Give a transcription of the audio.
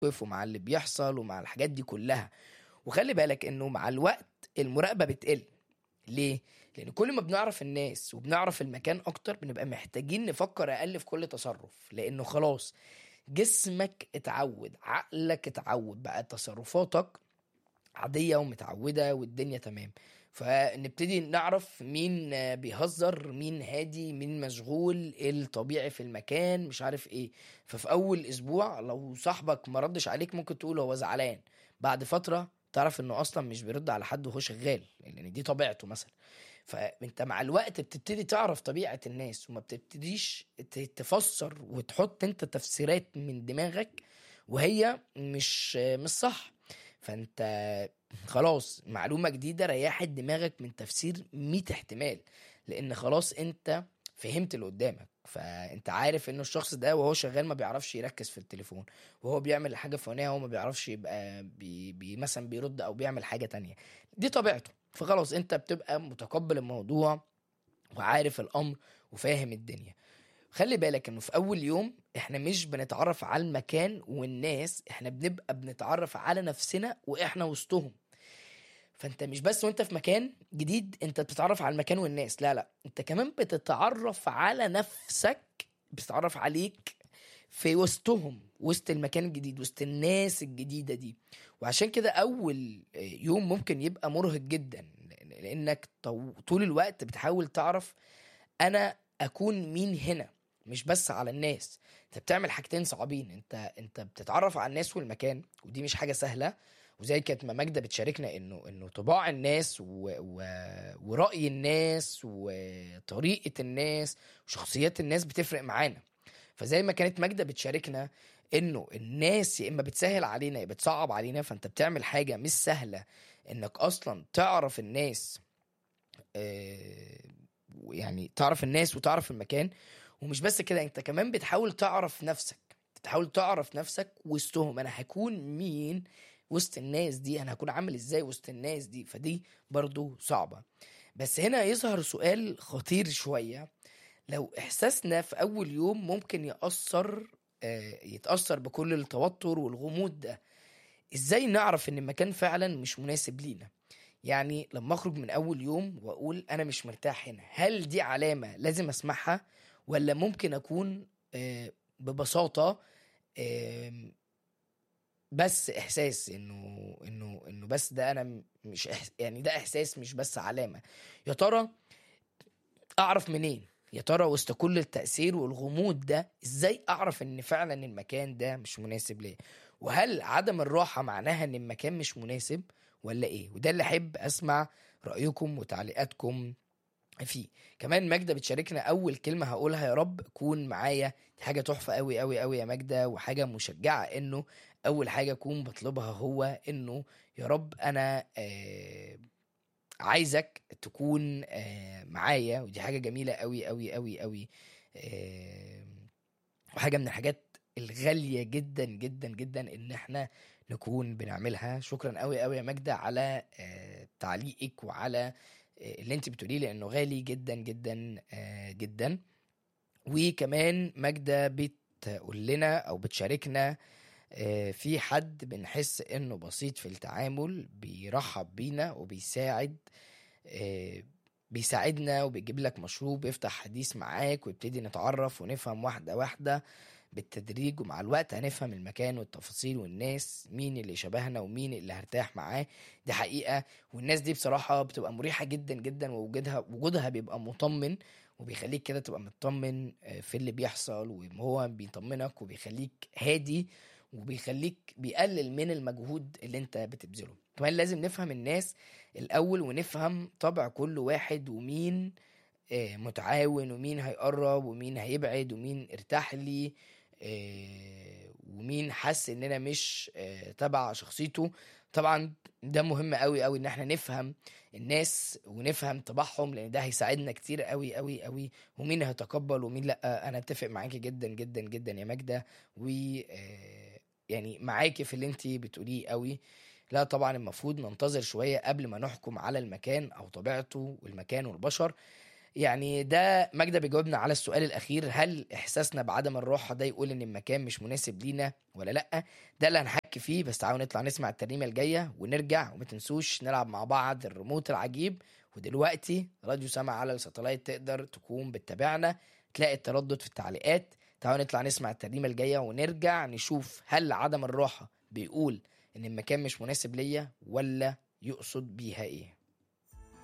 ومع اللي بيحصل ومع الحاجات دي كلها وخلي بالك انه مع الوقت المراقبه بتقل ليه لان كل ما بنعرف الناس وبنعرف المكان اكتر بنبقى محتاجين نفكر اقل في كل تصرف لانه خلاص جسمك اتعود عقلك اتعود بقى تصرفاتك عادية ومتعودة والدنيا تمام فنبتدي نعرف مين بيهزر مين هادي مين مشغول ايه الطبيعي في المكان مش عارف ايه ففي اول اسبوع لو صاحبك ما ردش عليك ممكن تقول هو زعلان بعد فترة تعرف انه اصلا مش بيرد على حد وهو شغال لان دي طبيعته مثلا فانت مع الوقت بتبتدي تعرف طبيعة الناس وما بتبتديش ت- تفسر وتحط انت تفسيرات من دماغك وهي مش مش صح فانت خلاص معلومة جديدة ريحت دماغك من تفسير 100 احتمال لان خلاص انت فهمت اللي قدامك فانت عارف انه الشخص ده وهو شغال ما بيعرفش يركز في التليفون وهو بيعمل الحاجة الفلانية هو ما بيعرفش يبقى بي بي مثلا بيرد او بيعمل حاجة تانية دي طبيعته فخلاص انت بتبقى متقبل الموضوع وعارف الامر وفاهم الدنيا خلي بالك انه في اول يوم احنا مش بنتعرف على المكان والناس احنا بنبقى بنتعرف على نفسنا واحنا وسطهم فانت مش بس وانت في مكان جديد انت بتتعرف على المكان والناس لا لا انت كمان بتتعرف على نفسك بتتعرف عليك في وسطهم وسط المكان الجديد وسط الناس الجديدة دي وعشان كده أول يوم ممكن يبقى مرهق جدا لأنك طو- طول الوقت بتحاول تعرف أنا أكون مين هنا مش بس على الناس انت بتعمل حاجتين صعبين انت انت بتتعرف على الناس والمكان ودي مش حاجه سهله وزي كانت ما ماجده بتشاركنا انه انه طباع الناس و... و... وراي الناس وطريقه الناس وشخصيات الناس بتفرق معانا فزي ما كانت ماجده بتشاركنا انه الناس يا اما بتسهل علينا يا بتصعب علينا فانت بتعمل حاجه مش سهله انك اصلا تعرف الناس آه، يعني تعرف الناس وتعرف المكان ومش بس كده انت كمان بتحاول تعرف نفسك بتحاول تعرف نفسك وسطهم انا هكون مين وسط الناس دي انا هكون عامل ازاي وسط الناس دي فدي برضو صعبة بس هنا يظهر سؤال خطير شوية لو احساسنا في اول يوم ممكن يأثر آه، يتأثر بكل التوتر والغموض ده ازاي نعرف ان المكان فعلا مش مناسب لينا يعني لما اخرج من اول يوم واقول انا مش مرتاح هنا هل دي علامة لازم اسمعها ولا ممكن اكون آه، ببساطة آم، بس احساس انه انه انه بس ده انا م- مش إحس يعني ده احساس مش بس علامة يا ترى اعرف منين يا ترى وسط كل التأثير والغموض ده ازاي اعرف ان فعلا المكان ده مش مناسب ليا وهل عدم الراحة معناها ان المكان مش مناسب ولا ايه وده اللي احب اسمع رأيكم وتعليقاتكم فيه كمان ماجدة بتشاركنا اول كلمة هقولها يا رب كون معايا دي حاجة تحفة قوي قوي قوي يا ماجدة وحاجة مشجعة انه اول حاجة اكون بطلبها هو انه يا رب انا آه عايزك تكون آه معايا ودي حاجة جميلة قوي قوي قوي قوي آه وحاجة من الحاجات الغالية جدا جدا جدا ان احنا نكون بنعملها شكرا قوي قوي يا ماجدة على آه تعليقك وعلى آه اللي انت بتقوليه لانه غالي جدا جدا آه جدا وكمان ماجدة بتقول لنا او بتشاركنا آه، في حد بنحس انه بسيط في التعامل بيرحب بينا وبيساعد آه، بيساعدنا وبيجيب لك مشروب يفتح حديث معاك ويبتدي نتعرف ونفهم واحدة واحدة بالتدريج ومع الوقت هنفهم المكان والتفاصيل والناس مين اللي شبهنا ومين اللي هرتاح معاه دي حقيقة والناس دي بصراحة بتبقى مريحة جدا جدا ووجودها وجودها بيبقى مطمن وبيخليك كده تبقى مطمن آه، في اللي بيحصل وهو بيطمنك وبيخليك هادي وبيخليك بيقلل من المجهود اللي انت بتبذله كمان لازم نفهم الناس الاول ونفهم طبع كل واحد ومين آه، متعاون ومين هيقرب ومين هيبعد ومين ارتاح لي آه، ومين حس اننا مش آه، تبع شخصيته طبعا ده مهم قوي قوي ان احنا نفهم الناس ونفهم طباعهم لان ده هيساعدنا كتير قوي قوي قوي ومين هيتقبل ومين لا انا اتفق معاكي جدا جدا جدا يا ماجده و آه، يعني معاكي في اللي انت بتقوليه قوي لا طبعا المفروض ننتظر شويه قبل ما نحكم على المكان او طبيعته والمكان والبشر يعني ده ماجدة بيجاوبنا على السؤال الأخير هل إحساسنا بعدم الراحة ده يقول إن المكان مش مناسب لينا ولا لأ ده اللي هنحكي فيه بس تعالوا نطلع نسمع الترنيمة الجاية ونرجع وما تنسوش نلعب مع بعض الريموت العجيب ودلوقتي راديو سما على الساتلايت تقدر تكون بتتابعنا تلاقي التردد في التعليقات تعالوا نطلع نسمع الترنيمة الجاية ونرجع نشوف هل عدم الراحة بيقول إن المكان مش مناسب ليا ولا يقصد بيها إيه